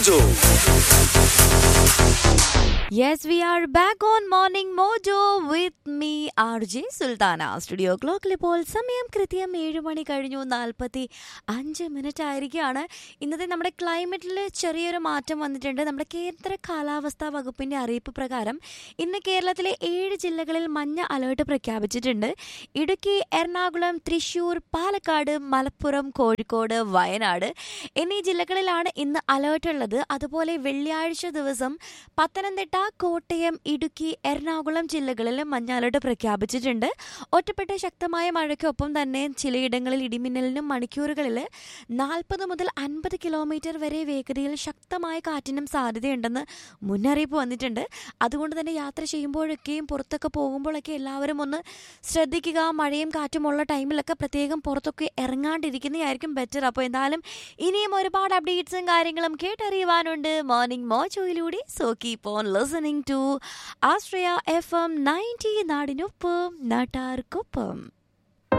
Mojo. Yes, we are back on Morning Mojo with me, RJ Sultana studio ക്ലോക്കിൽ ഇപ്പോൾ സമയം കൃത്യം ഏഴ് മണി കഴിഞ്ഞു നാൽപ്പത്തി അഞ്ച് മിനിറ്റ് ആയിരിക്കുകയാണ് ഇന്നത്തെ നമ്മുടെ ക്ലൈമറ്റിൽ ചെറിയൊരു മാറ്റം വന്നിട്ടുണ്ട് നമ്മുടെ കേന്ദ്ര കാലാവസ്ഥാ വകുപ്പിന്റെ അറിയിപ്പ് പ്രകാരം ഇന്ന് കേരളത്തിലെ ഏഴ് ജില്ലകളിൽ മഞ്ഞ അലേർട്ട് പ്രഖ്യാപിച്ചിട്ടുണ്ട് ഇടുക്കി എറണാകുളം തൃശൂർ പാലക്കാട് മലപ്പുറം കോഴിക്കോട് വയനാട് എന്നീ ജില്ലകളിലാണ് ഇന്ന് അലേർട്ട് ഉള്ളത് അതുപോലെ വെള്ളിയാഴ്ച ദിവസം പത്തനംതിട്ട കോട്ടയം ഇടുക്കി എറണാകുളം ജില്ലകളിൽ മഞ്ഞ അലർട്ട് പ്രഖ്യാപിച്ചിട്ടുണ്ട് ഒറ്റപ്പെട്ട ശക്തമായ മഴയ്ക്കൊപ്പം തന്നെ ചിലയിടങ്ങളിൽ ഇടിമിന്നലിനും മണിക്കൂറുകളിൽ നാൽപ്പത് മുതൽ അൻപത് കിലോമീറ്റർ വരെ വേഗതയിൽ ശക്തമായ കാറ്റിനും സാധ്യതയുണ്ടെന്ന് മുന്നറിയിപ്പ് വന്നിട്ടുണ്ട് അതുകൊണ്ട് തന്നെ യാത്ര ചെയ്യുമ്പോഴൊക്കെയും പുറത്തൊക്കെ പോകുമ്പോഴൊക്കെ എല്ലാവരും ഒന്ന് ശ്രദ്ധിക്കുക മഴയും കാറ്റുമുള്ള ടൈമിലൊക്കെ പ്രത്യേകം പുറത്തൊക്കെ ഇറങ്ങാണ്ടിരിക്കുന്നതായിരിക്കും ബെറ്റർ അപ്പോൾ എന്തായാലും ഇനിയും ഒരുപാട് അപ്ഡേറ്റ്സും കാര്യങ്ങളും കേട്ടറിയുവാനുണ്ട് മോർണിംഗ് മോച്ചോയിലൂടെ so keep on listening to Asraya F M ninety നാടിനൊപ്പം നാട്ടാർക്കൊപ്പം